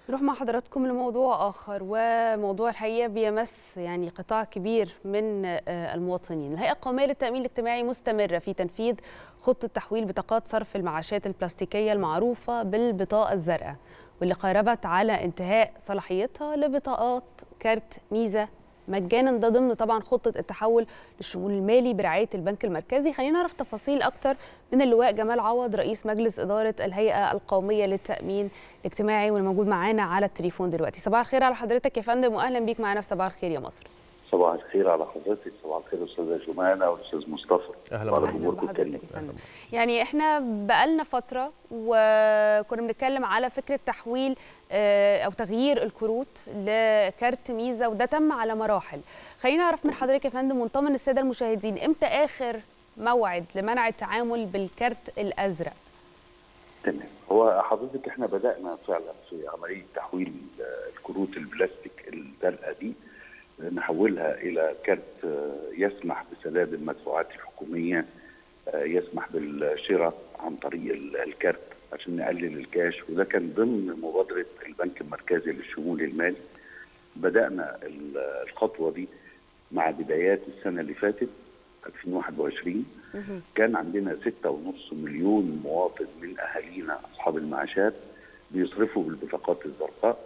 نروح مع حضراتكم لموضوع آخر وموضوع الحقيقة بيمس يعني قطاع كبير من المواطنين الهيئة القومية للتأمين الاجتماعي مستمرة في تنفيذ خطة تحويل بطاقات صرف المعاشات البلاستيكية المعروفة بالبطاقة الزرقاء واللي قاربت على انتهاء صلاحيتها لبطاقات كارت ميزة مجانا ده ضمن طبعا خطه التحول للشمول المالي برعايه البنك المركزي خلينا نعرف تفاصيل اكتر من اللواء جمال عوض رئيس مجلس اداره الهيئه القوميه للتامين الاجتماعي والموجود معانا على التليفون دلوقتي صباح الخير على حضرتك يا فندم واهلا بيك معانا في صباح الخير يا مصر صباح الخير على حضرتك صباح الخير استاذه جمانه والاستاذ مصطفى اهلا بحضرتك يعني احنا بقالنا فتره وكنا بنتكلم على فكره تحويل او تغيير الكروت لكارت ميزه وده تم على مراحل خلينا نعرف من حضرتك يا فندم ونطمن الساده المشاهدين امتى اخر موعد لمنع التعامل بالكارت الازرق تمام هو حضرتك احنا بدانا فعلا في عمليه تحويل الكروت البلاستيك الزرقاء دي نحولها الى كارت يسمح بسداد المدفوعات الحكوميه يسمح بالشراء عن طريق الكارت عشان نقلل الكاش وده كان ضمن مبادره البنك المركزي للشمول المالي بدانا الخطوه دي مع بدايات السنه اللي فاتت 2021 كان عندنا 6.5 مليون مواطن من اهالينا اصحاب المعاشات بيصرفوا بالبطاقات الزرقاء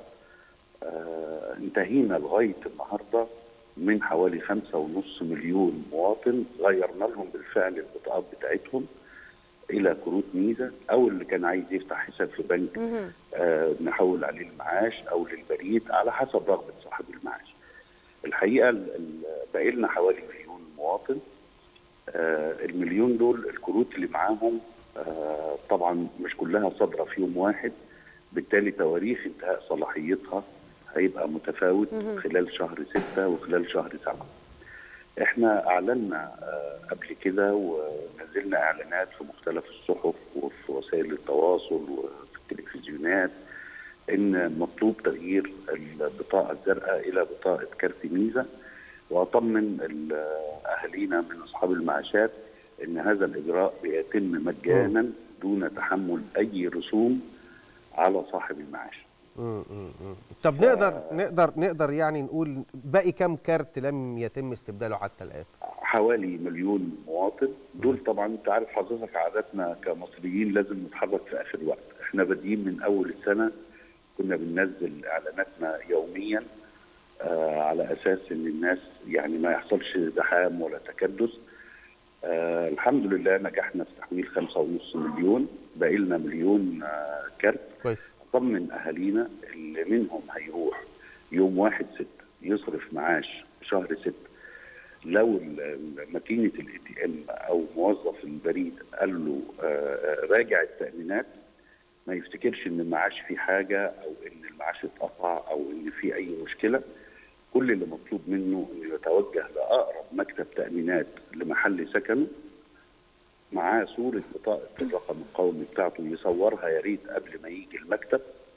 آه انتهينا لغايه النهارده من حوالي خمسة ونص مليون مواطن غيرنا لهم بالفعل البطاقات بتاعتهم الى كروت ميزه او اللي كان عايز يفتح حساب في بنك آه نحول عليه المعاش او للبريد على حسب رغبه صاحب المعاش. الحقيقه باقي لنا حوالي مليون مواطن آه المليون دول الكروت اللي معاهم آه طبعا مش كلها صادره في يوم واحد بالتالي تواريخ انتهاء صلاحيتها هيبقى متفاوت خلال شهر ستة وخلال شهر سبعة احنا اعلنا قبل كده ونزلنا اعلانات في مختلف الصحف وفي وسائل التواصل وفي التلفزيونات ان مطلوب تغيير البطاقه الزرقاء الى بطاقه كارت ميزه واطمن اهالينا من اصحاب المعاشات ان هذا الاجراء بيتم مجانا دون تحمل اي رسوم على صاحب المعاش. مم. طب نقدر نقدر نقدر يعني نقول باقي كم كارت لم يتم استبداله حتى الان؟ حوالي مليون مواطن دول طبعا انت عارف حضرتك عاداتنا كمصريين لازم نتحرك في اخر وقت، احنا بادئين من اول السنه كنا بننزل اعلاناتنا يوميا آه على اساس ان الناس يعني ما يحصلش زحام ولا تكدس آه الحمد لله نجحنا في تحويل 5.5 مليون باقي لنا مليون آه كارت كويس طمن اهالينا اللي منهم هيروح يوم واحد ستة يصرف معاش شهر ستة لو ماكينه الاي تي ام او موظف البريد قال له آه راجع التامينات ما يفتكرش ان المعاش فيه حاجه او ان المعاش اتقطع او ان في اي مشكله كل اللي مطلوب منه انه يتوجه لاقرب مكتب تامينات لمحل سكنه معاه صوره بطاقه الرقم القومي بتاعته يصورها يا ريت قبل ما يجي المكتب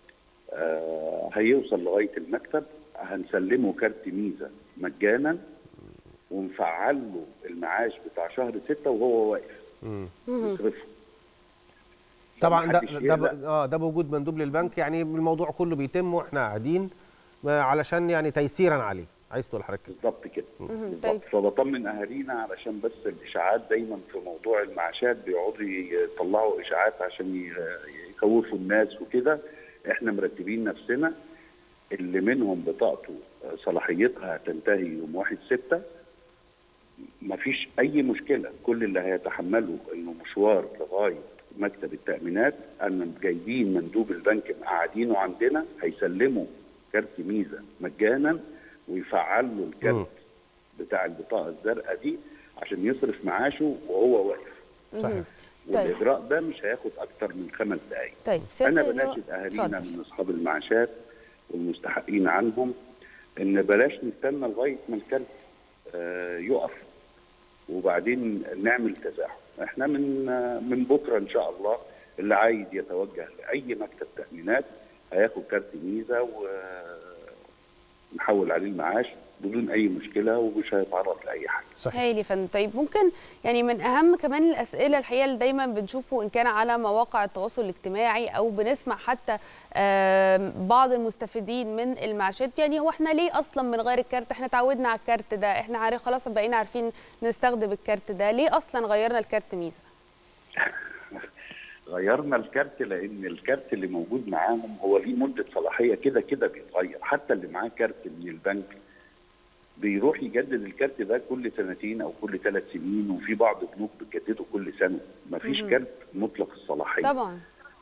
آه هيوصل لغايه المكتب هنسلمه كارت ميزه مجانا ونفعل له المعاش بتاع شهر ستة وهو واقف يصرفه طبعا ده ده اه ده بوجود مندوب للبنك يعني الموضوع كله بيتم واحنا قاعدين علشان يعني تيسيرا عليه عايز تقول حضرتك بالظبط كده بالظبط فبطمن اهالينا علشان بس الاشاعات دايما في موضوع المعاشات بيقعدوا يطلعوا اشاعات عشان يخوفوا الناس وكده احنا مرتبين نفسنا اللي منهم بطاقته صلاحيتها هتنتهي يوم 1 6 مفيش اي مشكله كل اللي هيتحمله انه مشوار لغايه مكتب التامينات ان جايبين مندوب البنك مقعدينه عندنا هيسلموا كارت ميزه مجانا ويفعل له الكارت بتاع البطاقه الزرقاء دي عشان يصرف معاشه وهو واقف. صحيح. والاجراء ده مش هياخد اكتر من خمس دقائق. طيب انا بناشد اهالينا من اصحاب المعاشات والمستحقين عنهم ان بلاش نستنى لغايه ما الكارت آه يقف وبعدين نعمل تزاحم. احنا من آه من بكره ان شاء الله اللي عايز يتوجه لاي مكتب تامينات هياخد كارت ميزه و نحول عليه المعاش بدون اي مشكله ومش هيتعرض لاي حاجه صحيح هايل يا فندم طيب ممكن يعني من اهم كمان الاسئله الحقيقه اللي دايما بنشوفه ان كان على مواقع التواصل الاجتماعي او بنسمع حتى بعض المستفيدين من المعاشات يعني هو احنا ليه اصلا من غير الكارت احنا اتعودنا على الكارت ده احنا عارف خلاص بقينا عارفين نستخدم الكارت ده ليه اصلا غيرنا الكارت ميزه غيرنا الكارت لان الكارت اللي موجود معاهم هو ليه مده صلاحيه كده كده بيتغير حتى اللي معاه كارت من البنك بيروح يجدد الكارت ده كل سنتين او كل ثلاث سنين وفي بعض البنوك بتجدده كل سنه مفيش مم. كارت مطلق الصلاحيه طبعا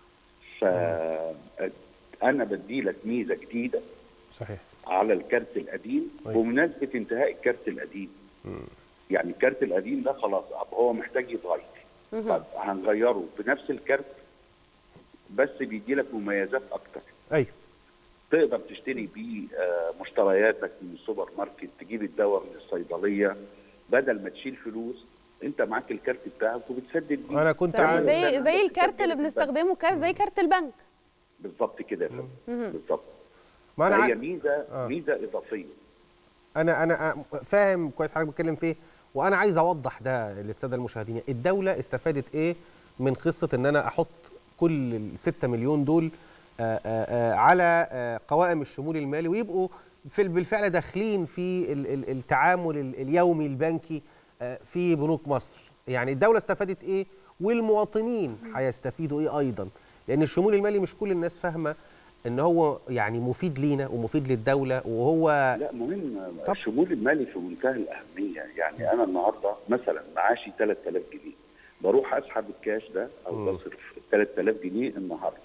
فانا بدي لك ميزه جديده صحيح على الكارت القديم طيب. بمناسبه انتهاء الكارت القديم مم. يعني الكارت القديم ده خلاص هو محتاج يتغير طب هنغيره بنفس الكارت بس بيدي لك مميزات اكتر ايوه تقدر تشتري بيه مشترياتك من السوبر ماركت تجيب الدواء من الصيدليه بدل ما تشيل فلوس انت معاك الكارت بتاعك وبتسدد بيه انا كنت عارف زي زي الكارت اللي بنستخدمه كارت زي كارت البنك بالظبط كده يا فندم بالظبط ما انا هي ميزه آه. ميزه اضافيه انا انا فاهم كويس حضرتك بتتكلم فيه وانا عايز اوضح ده للساده المشاهدين الدوله استفادت ايه من قصه ان انا احط كل ال 6 مليون دول آآ آآ على قوائم الشمول المالي ويبقوا في بالفعل داخلين في التعامل اليومي البنكي في بنوك مصر يعني الدوله استفادت ايه والمواطنين هيستفيدوا ايه ايضا لان الشمول المالي مش كل الناس فاهمه ان هو يعني مفيد لينا ومفيد للدوله وهو لا مهم الشمول المالي في منتهى الاهميه يعني انا النهارده مثلا معاشي 3000 جنيه بروح اسحب الكاش ده او بصرف 3000 جنيه النهارده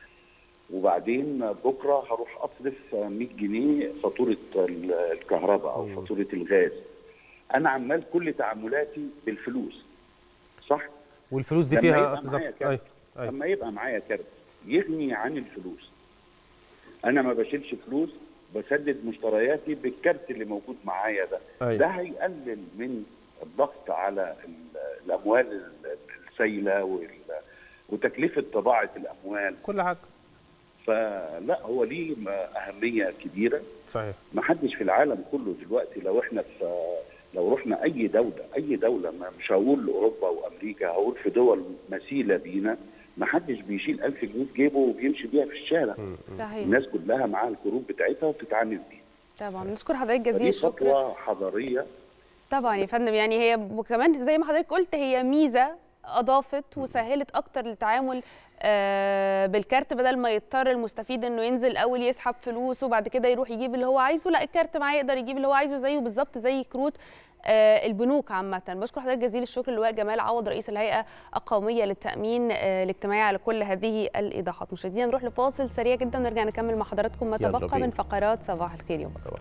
وبعدين بكره هروح اصرف 100 جنيه فاتوره الكهرباء او فاتوره الغاز انا عمال كل تعاملاتي بالفلوس صح والفلوس دي فيها بالظبط لما يبقى معايا كارت يغني عن الفلوس انا ما بشيلش فلوس بسدد مشترياتي بالكارت اللي موجود معايا ده أيوة. ده هيقلل من الضغط على الاموال السائله وتكلفه طباعه الاموال كل حاجه فلا هو ليه اهميه كبيره صحيح ما حدش في العالم كله دلوقتي لو احنا في لو رحنا اي دوله اي دوله ما مش هقول اوروبا وامريكا هقول في دول مثيله بينا ما حدش بيشيل 1000 جنيه في جيبه وبيمشي بيها في الشارع صحيح الناس كلها معاها الكروت بتاعتها وبتتعامل بيها طبعا نشكر حضرتك جزيل الشكر خطوه حضاريه طبعا يا فندم يعني هي وكمان زي ما حضرتك قلت هي ميزه اضافت وسهلت اكتر التعامل بالكارت بدل ما يضطر المستفيد انه ينزل الاول يسحب فلوس وبعد كده يروح يجيب اللي هو عايزه لا الكارت معاه يقدر يجيب اللي هو عايزه زيه بالظبط زي كروت البنوك عامة بشكر حضرتك جزيل الشكر اللواء جمال عوض رئيس الهيئة القومية للتأمين الاجتماعي على كل هذه الإيضاحات مشاهدينا نروح لفاصل سريع جدا ونرجع نكمل مع حضراتكم ما تبقى من فقرات صباح الخير يوم